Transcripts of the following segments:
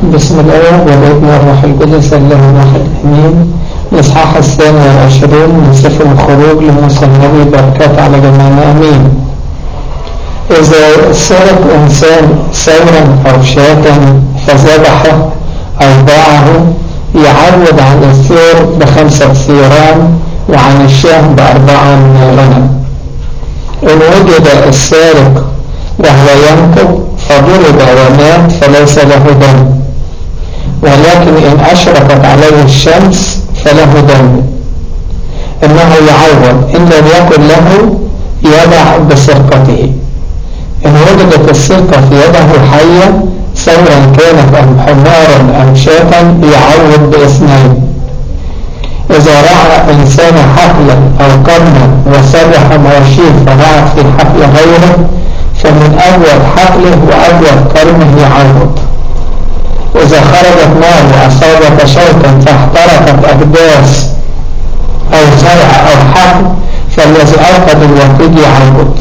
بسم الله والابن والروح القدس الله واحد امين الاصحاح الثاني والعشرين من سفر الخروج لموسى النبي بركات على جميعنا امين اذا سرق انسان ثورا او شاة فذبحه او باعه يعوض عن الثور بخمسة ثيران وعن الشاه بأربعة من الغنم إن وجد السارق وهو ينقب فضرب ومات فليس له دم ولكن إن أشرقت عليه الشمس فله دم إنه يعوض إن لم يكن له يدع بسرقته إن وجدت السرقة في يده حية ثورا كانت أم حمارا أم شاة يعوض بإثنين إذا رأى إنسان حفلا أو قرنا وسرح مواشيه فرعت في حفل غيره فمن أول حفله وأول قرنه يعوض إذا خرجت نار وأصابت شوكا فاحترقت أكداس أو زرع أو حفل فالذي أوقد الوقود يعوض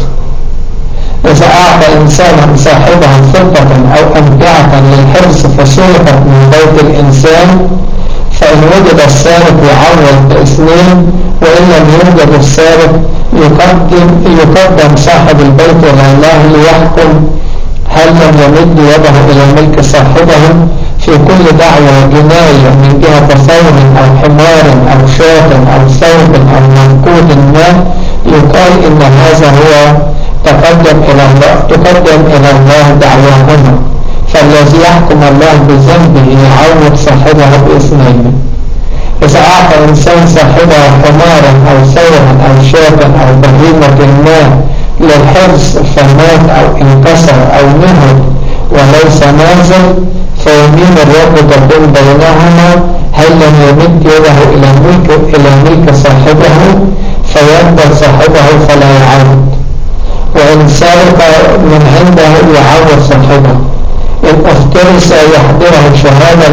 إذا أعطى إنسانا صاحبه فضة أو أمتعة للحرص فسرقت من بيت الإنسان فإن وجد السارق يعوض باثنين وإن لم يوجد السارق يقدم, يقدم صاحب البيت إلى الله ليحكم هل لم يمد يده إلى ملك صاحبه في كل دعوة جناية من جهة ثور أو حمار أو شاة أو ثوب أو منقود ما يقال إن هذا هو تقدم إلى الله تقدم إلى الله دعواهما فالذي يحكم الله بذنبه يعوض صاحبه بإثمين إذا أعطى إنسان صاحبه حمارا أو ثورا أو شاة أو بهيمة ما للحرص فمات أو انكسر أو نهض وليس نازل فيمين الرب تكون بينهما هل لم يمد يده إلى ملك, إلى ملك صاحبه فيقبل صاحبه فلا يعود وإن سرق من عنده يعود صاحبه إن افترس يحضره شهادة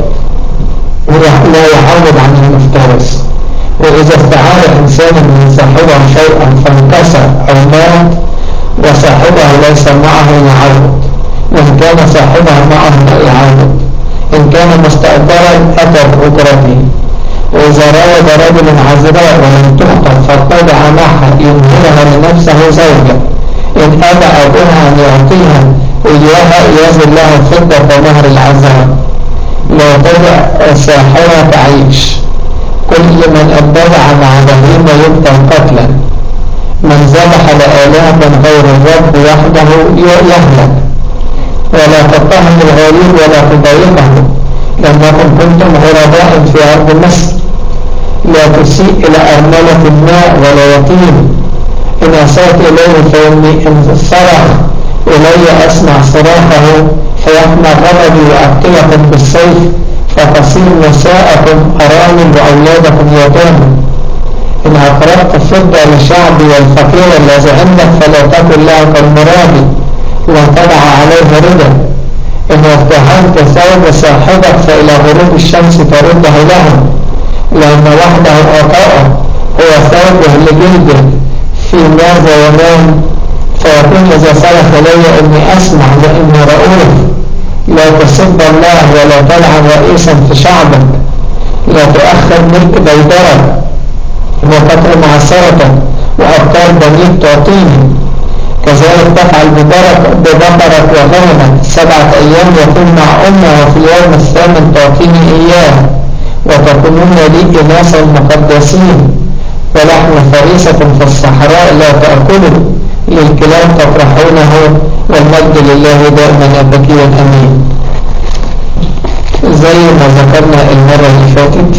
لا يعود عن المفترس وإذا استعار إنسان من صاحبه شيئا فانكسر أو مات وصاحبه ليس معه يعود وإن كان صاحبه معه لا يعود إن كان مستأجرا أتى بأجرته وإذا راود رجل عذراء ولم تخطب فاتبع معها ينهلها لنفسه زوجة إن أبى أبوها أن يعطيها إياها يزل لها الفضة ومهر العذراء لا تدع ساحرة تعيش كل من اتبع مع بهيمة يقتل قتلا من ذبح لآلهة غير الرب وحده يهلك ولا تضطهم الغريب ولا تضايقه لأنكم كنتم غرباء في أرض مصر لا تسيء إلى أرملة الماء ولا يتيم إن أسأت إليه فإني إن صرخ إلي أسمع صراخه فيحمى غضبي وأقتلكم بالسيف فتصير نساءكم أرامل وأولادكم يتامى إن أقربت الفضة لشعبي والفقير الذي عندك فلا تكن له كالمرابي لا تدع عليه ردا إن ارتحلت ثوب صاحبك فإلى غروب الشمس ترده له لأن وحده أعطاءه هو ثوبه لجلده في ماذا ينام فيقول إذا صرخ إلي إني أسمع لإني رؤوف لا تسب الله ولا تلعن رئيسا في شعبك لا تؤخر ملك بيدرك وقتل معصرة وأبطال بنيك تعطيني كذلك تفعل ببرك ببقرك وغنمك سبعة أيام يكون مع أمه وفي اليوم الثامن تعطيني إياه وتكونون لي إناسا مقدسين ولحم فريسة في الصحراء لا تأكله للكلام تطرحونه والمجد لله دائما أبكي والأمين زي ما ذكرنا المرة اللي فاتت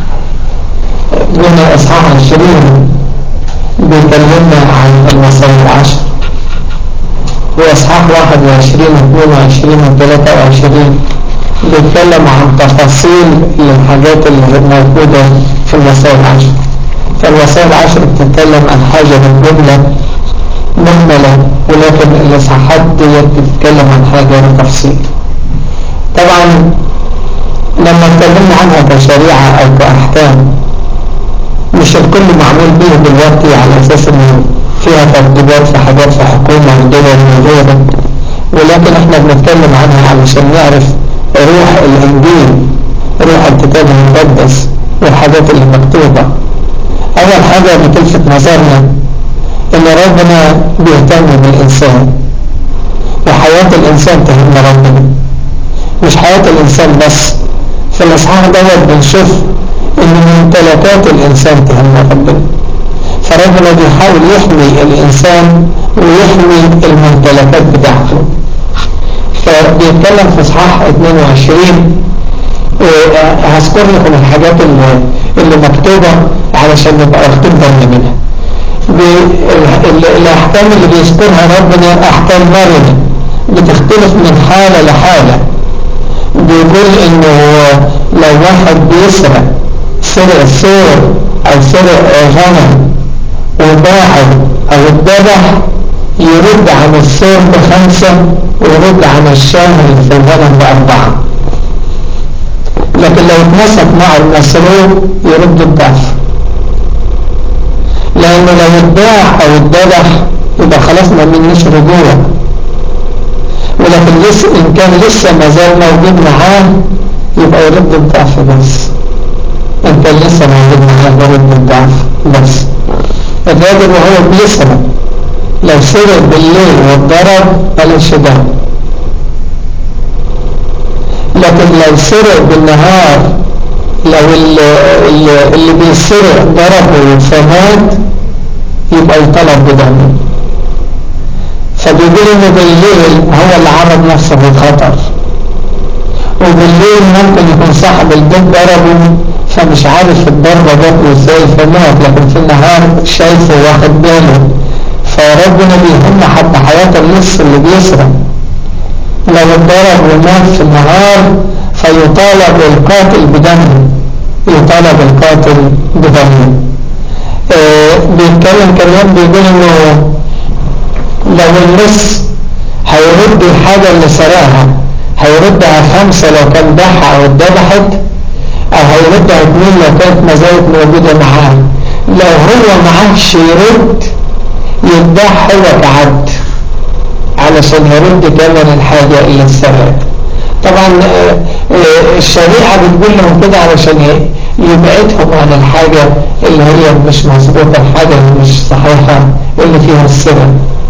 قلنا إصحاح عشرين بيكلمنا عن الوصايا العشر وإصحاح واحد وعشرين واثنين وعشرين وثلاثة وعشرين بيتكلم عن تفاصيل الحاجات اللي موجودة في الوصايا العشر فالوصايا العشر بتتكلم عن حاجة بالجملة مهملة ولكن الإصحاحات دي بتتكلم عن حاجة بتفصيل طبعا لما اتكلمنا عنها كشريعة أو كأحكام مش الكل معمول به دلوقتي على أساس إنه فيها ترتيبات في حاجات في حكومة ودول وغيره ولكن احنا بنتكلم عنها علشان نعرف روح الإنجيل روح الكتاب المقدس والحاجات اللي مكتوبة أول حاجة بتلفت نظرنا إن ربنا بيهتم بالإنسان وحياة الإنسان تهم ربنا مش حياة الإنسان بس في الإصحاح دوت بنشوف إن ممتلكات الإنسان تهم ربنا فربنا بيحاول يحمي الإنسان ويحمي الممتلكات بتاعته فبيتكلم في إصحاح 22 هذكر لكم الحاجات اللي, اللي مكتوبة علشان نبقى واخدين بالنا منها الأحكام اللي بيذكرها ربنا أحكام مرنة بتختلف من حالة لحالة بيقول إنه لو واحد بيسرق سرق سور أو سرق غنم وباعه أو اتذبح يرد عن السور بخمسة ويرد عن الشاه اللي في الغنم بأربعة لكن لو اتمسك مع المسروق يرد الضعف لأنه لو اتباع أو اتذبح يبقى خلاص ما منش رجوع ولكن لسه إن كان لسه ما زال موجود معاه يبقى يرد الضعف بس إن كان لسه موجود معاه يرد الضعف بس الراجل وهو بيسرق لو سرق بالليل واتضرب مالوش دم لكن لو سرق بالنهار لو اللي, اللي بيسرق ضربه فمات يبقى يطلب بدمه فبيقول انه بالليل هو اللي عرض نفسه للخطر وبالليل ممكن يكون صاحب البيت ضربه فمش عارف الضربة جات ازاي فمات لكن في النهار شايفه واخد باله فربنا بيهم حتى حياة اللص اللي بيسرق لو اتضرب ومات في النهار فيطالب القاتل بدمه يطالب القاتل بدمه آه بيتكلم كمان بيقول انه لو اللص هيرد الحاجة اللي سرقها هيردها خمسة لو كان باعها او اتذبحت او هيردها اتنين لو كانت ما زالت موجودة معاه لو هو معهش يرد يتباع هو كعبد علشان يرد ثمن الحاجة اللي اتسرقت طبعا الشريعة بتقول لهم كده علشان يبعدهم عن الحاجة اللي هي مش مظبوطة الحاجة اللي مش صحيحة اللي فيها السرقة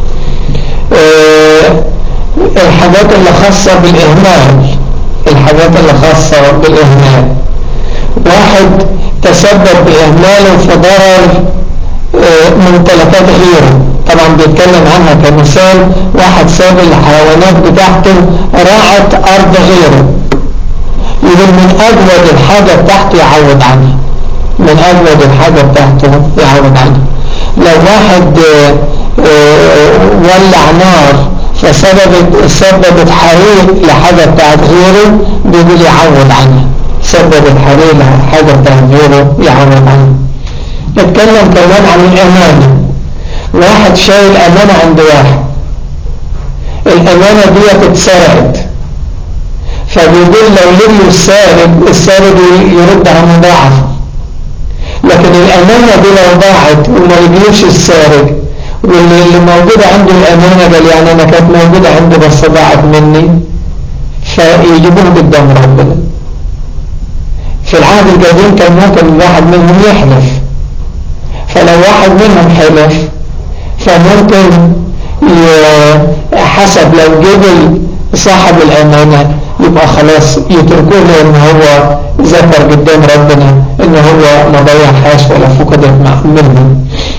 الحاجات اللي خاصة بالإهمال الحاجات اللي خاصة بالإهمال واحد تسبب بإهماله في ضرر ممتلكات غيره طبعا بيتكلم عنها كمثال واحد ساب الحيوانات بتاعته راعت أرض غيره يقول من أجود الحاجة بتاعته يعوض عنها من أجود الحاجة بتاعته يعوض عنها لو واحد ولع نار فسببت سببت حريق لحاجة بتاعت غيره بيقول يعوض عنها سببت حريق لحاجة بتاعت غيره يعوض عنها نتكلم كمان عن الأمانة واحد شايل أمانة عند واحد الأمانة دي اتسرقت فبيقول لو لم السارق السارق يردها مضاعفة لكن الأمانة دي لو ضاعت وما يجيبش السارق واللي اللي موجودة عنده الأمانة قال يعني أنا كانت موجودة عندي بس ضاعت مني فيجيبوه قدام ربنا في العهد القديم كان ممكن الواحد منهم يحلف فلو واحد منهم حلف فممكن حسب لو جبل صاحب الأمانة يبقى خلاص يتركوه لأن هو ذكر قدام ربنا ان هو ما ضيعهاش ولا فقدت منه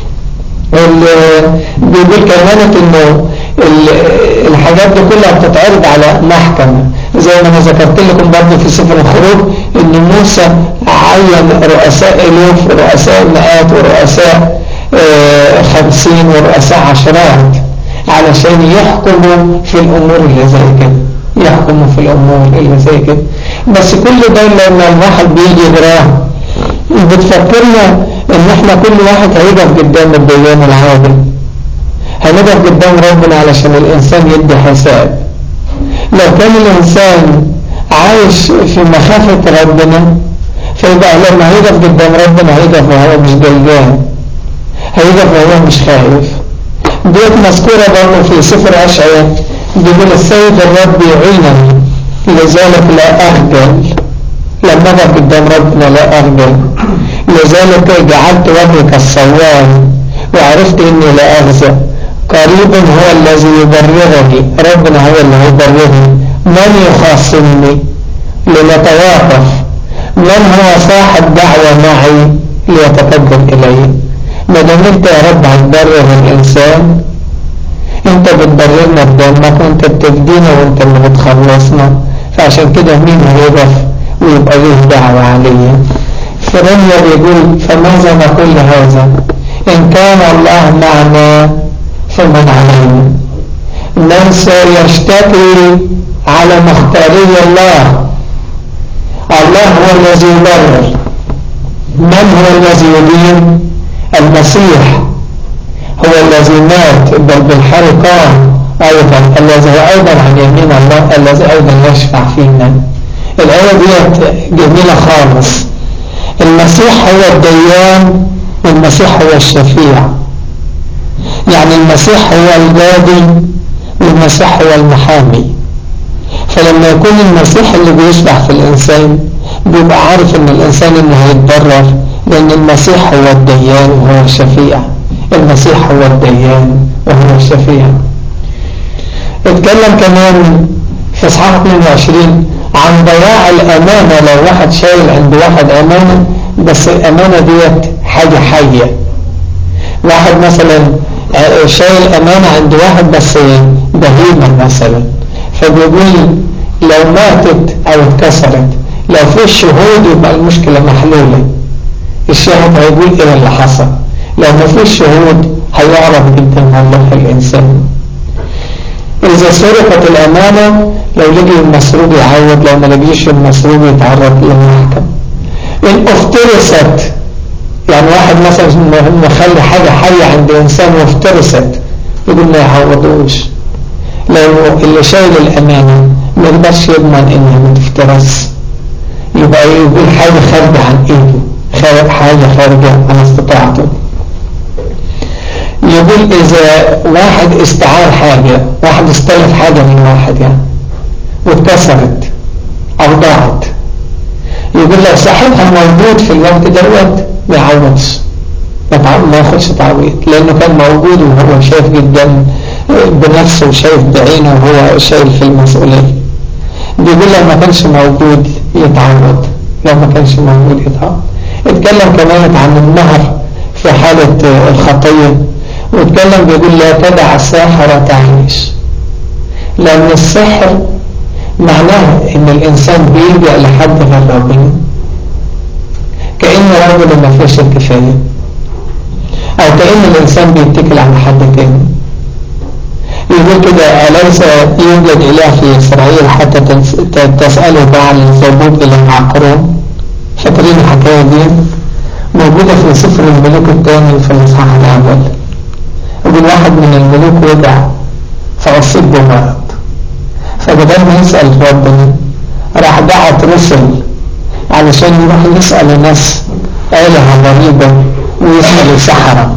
بيقول كمان انه الحاجات دي كلها بتتعرض على محكمة زي ما انا ذكرت لكم برضه في سفر الخروج ان موسى عين رؤساء الوف ورؤساء مئات ورؤساء خمسين ورؤساء عشرات علشان يحكموا في الامور اللي زي كده يحكموا في الامور اللي زي كده بس كل ده لما الواحد بيجي يقراه بتفكرنا ان احنا كل واحد هيقف قدام الديان العادل هنقف قدام ربنا علشان الانسان يدي حساب لو كان الانسان عايش في مخافة ربنا فيبقى لما هيقف قدام ربنا هيقف وهو مش جلجان هيقف وهو مش خايف ديت مذكورة برضه في سفر أشعياء بيقول السيد الرب يعينني لذلك لا أخجل لما أقف قدام ربنا لا أخجل لذلك جعلت وجهك الصواب وعرفت إني لا أغزى قريب هو الذي يبررني ربنا هو اللي هيبررني من يخاصمني لنتواقف من هو صاحب دعوة معي ليتقدم إلي ما دام انت يا رب هتبرر الإنسان انت بتبررنا بدمك وانت بتفدينا وانت اللي بتخلصنا فعشان كده مين هيقف ويبقى ليه دعوة عليا فرنيا بيقول فماذا نقول هذا إن كان الله معنا فمن علينا من سيشتكي على مختاري الله الله هو الذي يبرر من هو الذي يدين المسيح هو الذي مات بل بالحرقان أيضا الذي هو أيضا عن يمين الله الذي أيضا يشفع فينا الآية دي جميلة خالص المسيح هو الديان والمسيح هو الشفيع يعني المسيح هو البادي والمسيح هو المحامي فلما يكون المسيح اللي بيشفع في الإنسان بيبقى عارف ان الإنسان انه هيتبرر لأن المسيح هو الديان وهو الشفيع المسيح هو الديان وهو الشفيع اتكلم كمان في اصحاح 22 عن ضياع الأمانة لو واحد شايل عند واحد أمانة بس الأمانة ديت حاجة حية واحد مثلا شايل أمانة عند واحد بس بهيمة مثلا فبيقول لو ماتت أو اتكسرت لو في شهود يبقى المشكلة محلولة الشاهد هيقول إيه اللي حصل لو ما فيش شهود هيعرف جدا الله الإنسان إذا سرقت الأمانة لو لقي المسروق يعوض لو ما لقيش المسروق يتعرض للمحكمة إن افترست يعني واحد مثلا مخلي حاجة حية عند إنسان وافترست يقول ما يعوضوش لأنه اللي شايل الأمانة ما يقدرش يضمن إنها ما تفترس يبقى يقول حاجة خارجة عن إيده حاجة خارجة عن استطاعته يقول إذا واحد استعار حاجة واحد استلف حاجة من واحد يعني واتكسرت أو ضاعت يقول لو صاحبها موجود في الوقت دوت ما يعوضش ما ياخدش تعويض لأنه كان موجود وهو شايف جدا بنفسه وشايف بعينه وهو شايل في المسؤولية بيقول لو ما كانش موجود يتعوض لو ما كانش موجود يتعوض اتكلم كمان عن النهر في حالة الخطية واتكلم بيقول لا تدع الساحرة تعيش لأن السحر معناه ان الانسان بيلجأ لحد غير ربنا كأن رجل ما فيش الكفاية او كأن الانسان بيتكل على حد تاني يقول كده أليس يوجد إله في إسرائيل حتى تسأله بعل الزبوب إلى عقرون فاكرين الحكاية دي موجودة في سفر الملوك الثاني في الإصحاح الأول يقول واحد من الملوك وقع فأصيب بمرض فبدل ما يسأل ربنا راح بعت رسل علشان يروح يسأل الناس آلهة غريبة ويسأل سحرة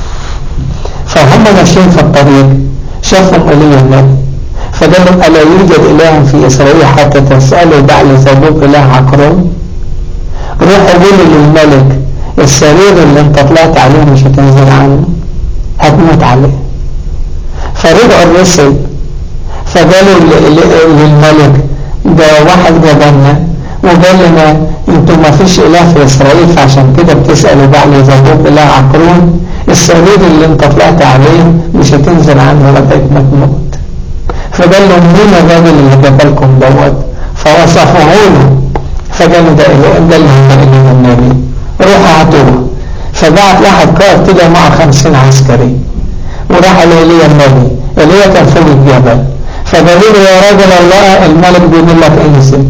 فهم ماشيين في الطريق شافوا إلي النبي فقالوا ألا يوجد إله في إسرائيل حتى تسألوا بعل زبوب إله عقرون روحوا قولوا للملك السرير اللي انت طلعت عليه مش هتنزل عنه هتموت عليه فرجعوا الرسل فقالوا للملك ده واحد جبنا وقال لنا انتوا ما فيش اله في اسرائيل فعشان كده بتسألوا بعل زبوب اله عقرون السرير اللي انت طلعت عليه مش هتنزل عنه لغايه ما تموت فقال لهم مين الراجل اللي جابلكم دوت فوصفوه له فقالوا ده ده اللي هم النبي روحوا هاتوه فبعت واحد قائد كده مع خمسين عسكري وراح لإيليا النبي إيليا كان فوق الجبل فقالوا له يا راجل الله الملك بيقول لك انزل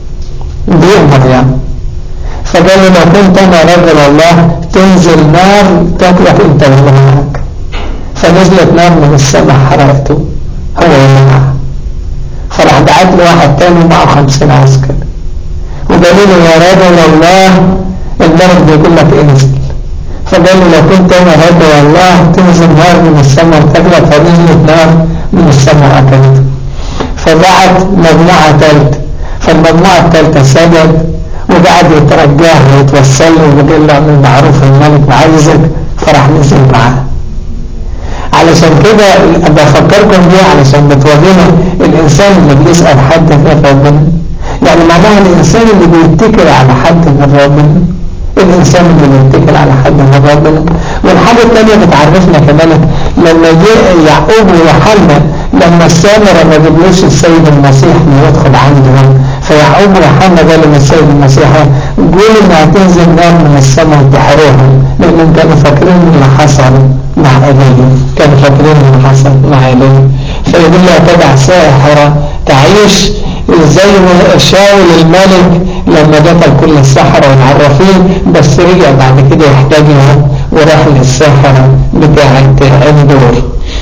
بيؤمر يعني فقال له لو كنت انا رجل الله تنزل نار تاكلك انت واللي معك فنزلت نار من السماء حرقته هو اللي معه فراح بعت له واحد تاني معه خمسين عسكري وقالوا له يا رجل الله الملك بيقول لك انزل فقال له لو كنت انا رجل الله تنزل نار من السماء وتاكلك فنزلت نار من السماء أكلت فبعت مجموعة ثالث فالمجموعة الثالثة سجد وقعد يترجاه ويتوسل له ويقول له من معروف الملك وعايزك فراح نزل معاه علشان كده بفكركم بيه علشان بتواجهنا الإنسان اللي بيسأل حد غير ربنا يعني معناها الإنسان اللي بيتكل على حد غير ربنا الإنسان اللي بيتكل على حد غير ربنا والحاجة الثانية بتعرفنا كمان لما جاء يعقوب ويوحنا لما السامرة ما جبلوش السيد المسيح ما يدخل عندهم فيعقوب ويوحنا قالوا للسيد المسيح قول ان هتنزل نار من السماء وتحرقهم لانهم كانوا فاكرين اللي حصل مع ايليا كانوا فاكرين اللي حصل مع ايليا فيقول لها تبع ساحرة تعيش زي ما شاول الملك لما قتل كل السحرة والعرافين بس رجع بعد كده يحتاجها وراح للساحرة بتاعة اندور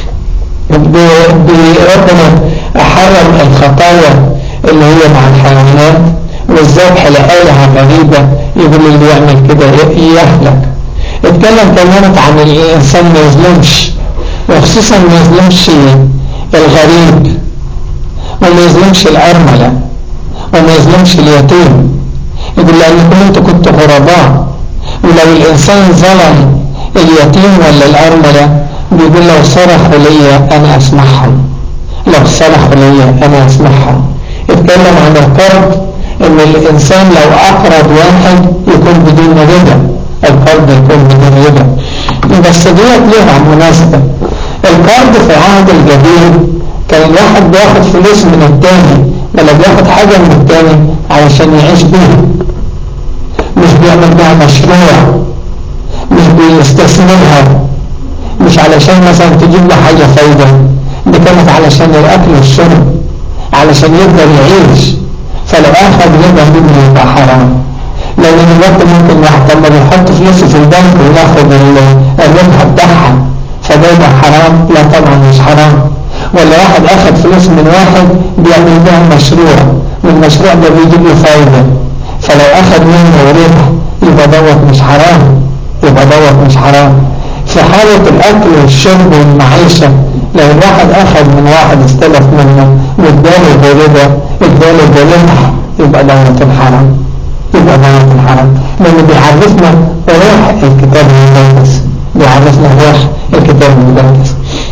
ربنا حرم الخطايا اللي هي مع الحيوانات والذبح لآلهة غريبة يقول اللي يعمل كده يهلك اتكلم كمان عن الإنسان ما يظلمش وخصوصا ما يظلمش الغريب وما يظلمش الأرملة وما يظلمش اليتيم يقول لأنكم انتوا كنتوا غرباء ولو الإنسان ظلم اليتيم ولا الأرملة بيقول لو صرخوا لي أنا أسمعهم لو صرخوا لي أنا أسمعهم اتكلم عن القرض ان الإنسان لو أقرض واحد يكون بدون ربا القرض يكون بدون ربا بس ديت ليها مناسبة القرض في العهد الجديد كان الواحد بياخد فلوس من التاني ولا بياخد حاجة من التاني علشان يعيش بيها مش بيعمل بيها مشروع مش بيستثمرها مش علشان مثلا تجيب له حاجة فايدة دي كانت علشان الأكل والشرب علشان يقدر يعيش فلو أخذ ربا منه يبقى حرام لأن دلوقتي ممكن واحد لما بيحط فلوسه في البنك وياخد الربح بتاعها فده يبقى حرام لا طبعا مش حرام ولا واحد أخذ فلوس من واحد بيعمل بها مشروع والمشروع ده بيجيب له فايدة فلو أخذ منه ربح يبقى دوت مش حرام يبقى دوت مش حرام في حالة الأكل والشرب والمعيشة لو الواحد أخذ من واحد استلف منه واداله بربا اداله بربح يبقى دوت الحرام يبقى دوت الحرام لأنه بيعرفنا روح الكتاب المقدس بيعرفنا روح الكتاب المقدس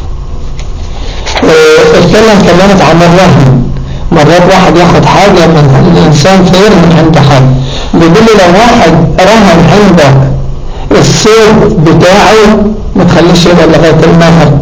اتكلم كمان عن الرهن مرات واحد ياخد حاجة من الإنسان خير من عنده حاجة بيقول لي لو واحد رهن عندك الصوت بتاعه ما تخليش يبقى لغاية المغرب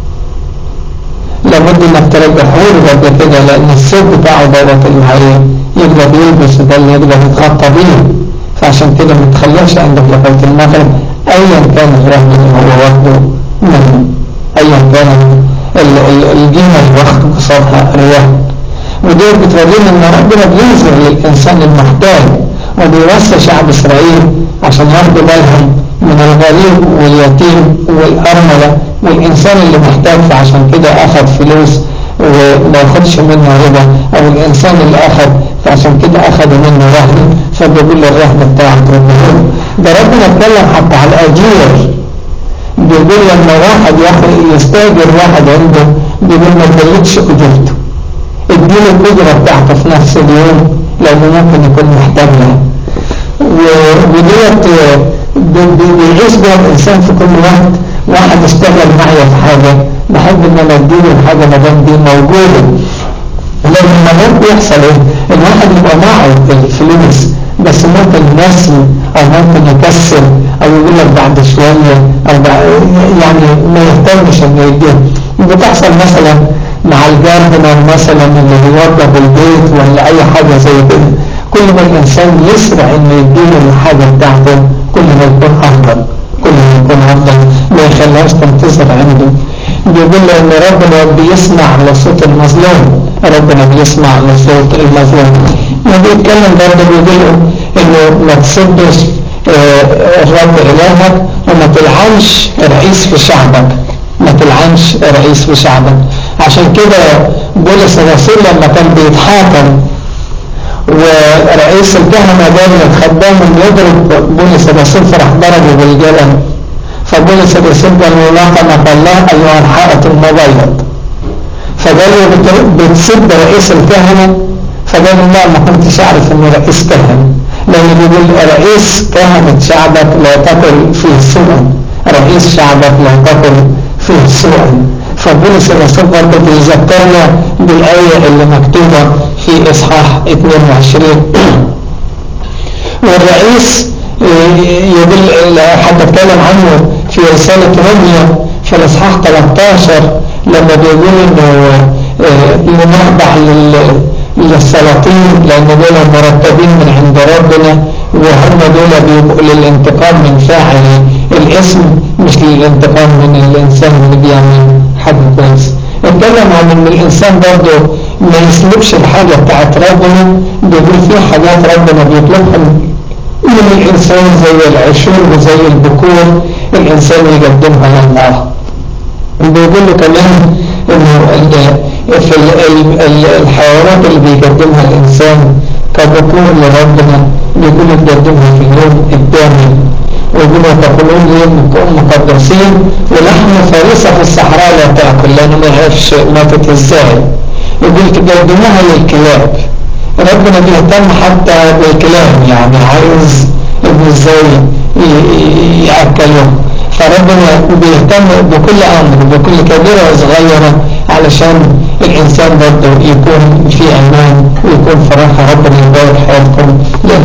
لابد انك ترجعه له بعد كده لان الصوت بتاعه دوت اللي هي يقدر يلبس ده اللي يقدر يتغطى بيه فعشان كده ما تخليش عندك لغاية المغرب ايا كان الرهن اللي هو واخده منه ايا كان القيمة اللي واخده قصادها الرهن ودي بتورينا ان ربنا بينزل للانسان المحتاج وبيوصي شعب اسرائيل عشان ياخدوا بالهم من الغريب واليتيم والأرملة والإنسان اللي محتاج فعشان كده أخذ فلوس وما ياخدش منه ربا أو الإنسان اللي أخذ فعشان كده أخذ منه رهن فبيقول له الرهن بتاعك ربنا ده ربنا اتكلم حتى على الأجير بيقول لما واحد ياخد يستاجر واحد عنده بيقول ما تبلغش أجرته اديله الأجرة بتاعته في نفس اليوم لأنه ممكن يكون محتاج لها وديت بيعيش بها الإنسان في كل وقت واحد اشتغل معي في حاجة بحب ان انا اديله الحاجة ما دام دي موجودة لكن لما بيحصل ايه الواحد يبقى معه الفلوس بس ممكن ينسي او ممكن يكسل او يقول لك بعد شوية او بعد يعني ما يهتمش انه يديه بتحصل مثلا مع الجاردنر مثلا اللي بيوضب البيت ولا اي حاجة زي كده كل ما الانسان يسرع انه يديله الحاجة بتاعته كل ما يكون افضل كل ما يكون افضل ما يخليهاش تنتظر عنده بيقول له ان ربنا بيسمع لصوت المظلوم ربنا بيسمع لصوت المظلوم وبيتكلم برضه بيقول له انه ما تصدش الرب الهك وما تلعنش رئيس في شعبك ما تلعنش رئيس في شعبك عشان كده بولس الرسول لما كان بيتحاكم ورئيس الكهنة دايما خدام يضرب بولس الرسول فراح ضربه بالجلم فبولس الرسول قال له لقنك الله أيها الحائط المبيض فقال له بتسب رئيس الكهنة فقال له لا ما كنتش أعرف إنه رئيس كهنة لأنه بيقول رئيس كهنة شعبك لا تقل فيه سوءا رئيس شعبك لا تقل فيه سوءا فبولس الرسول برضه بيذكرنا بالآية اللي مكتوبة في إصحاح 22 والرئيس يقول حد اتكلم عنه في رسالة روميا في الإصحاح 13 لما بيقول إنه لنخضع للسلاطين لأن دول مرتبين من عند ربنا وهم دول بيبقوا للانتقام من فاعل الاسم مش للانتقام من الإنسان اللي بيعمل حاجة كويس اتكلم عن ان الانسان برضه ما يسلبش الحاجة بتاعت ربنا بيقول في حاجات ربنا بيطلبها من الانسان زي العشور وزي البكور الانسان يقدمها لله بيقول له كمان انه في الحيوانات اللي بيقدمها الانسان كبكور لربنا بيقول يقدمها في اليوم الثاني وبما تقولون لي مقدسين ولحم فريسة في الصحراء لا تأكل لأنه ما يعرفش ماتت ازاي يقول تقدموها للكلاب ربنا بيهتم حتى بالكلاب يعني عايز ابن ازاي يأكلهم فربنا بيهتم بكل أمر بكل كبيرة وصغيرة علشان الإنسان برضه يكون في أمان ويكون فرحة ربنا يبارك حياتكم